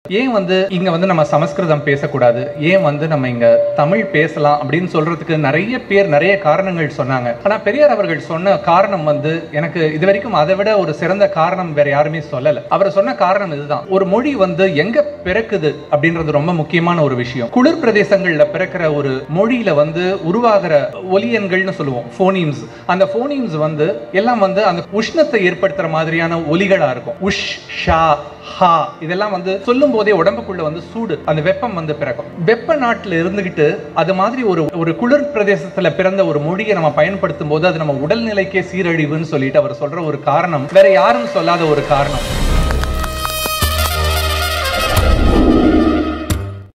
ஏன் வந்து இங்க வந்து நம்ம சமஸ்கிருதம் பேசக்கூடாது ஏன் வந்து நம்ம இங்க தமிழ் பேசலாம் அப்படின்னு சொல்றதுக்கு நிறைய பேர் நிறைய காரணங்கள் சொன்னாங்க ஆனா பெரியார் அவர்கள் சொன்ன காரணம் வந்து எனக்கு இது வரைக்கும் அதை விட ஒரு சிறந்த காரணம் வேற யாருமே சொல்லல அவர் சொன்ன காரணம் இதுதான் ஒரு மொழி வந்து எங்க பிறக்குது அப்படின்றது ரொம்ப முக்கியமான ஒரு விஷயம் குளிர் பிரதேசங்கள்ல பிறக்கிற ஒரு மொழியில வந்து உருவாகிற ஒலியன்கள்னு சொல்லுவோம் ஃபோனீம்ஸ் அந்த ஃபோனீம்ஸ் வந்து எல்லாம் வந்து அந்த உஷ்ணத்தை ஏற்படுத்துற மாதிரியான ஒலிகளா இருக்கும் உஷ் ஷா ஹா இதெல்லாம் வந்து சொல்லும் போதே உடம்புக்குள்ள வந்து சூடு அந்த வெப்பம் வந்து பிறக்கும் வெப்ப நாட்டுல இருந்துகிட்டு அது மாதிரி ஒரு ஒரு குளிர் பிரதேசத்துல பிறந்த ஒரு மொழியை நம்ம பயன்படுத்தும் போது அது நம்ம உடல்நிலைக்கே சீரழிவுன்னு சொல்லிட்டு அவர் சொல்ற ஒரு காரணம் வேற யாரும் சொல்லாத ஒரு காரணம்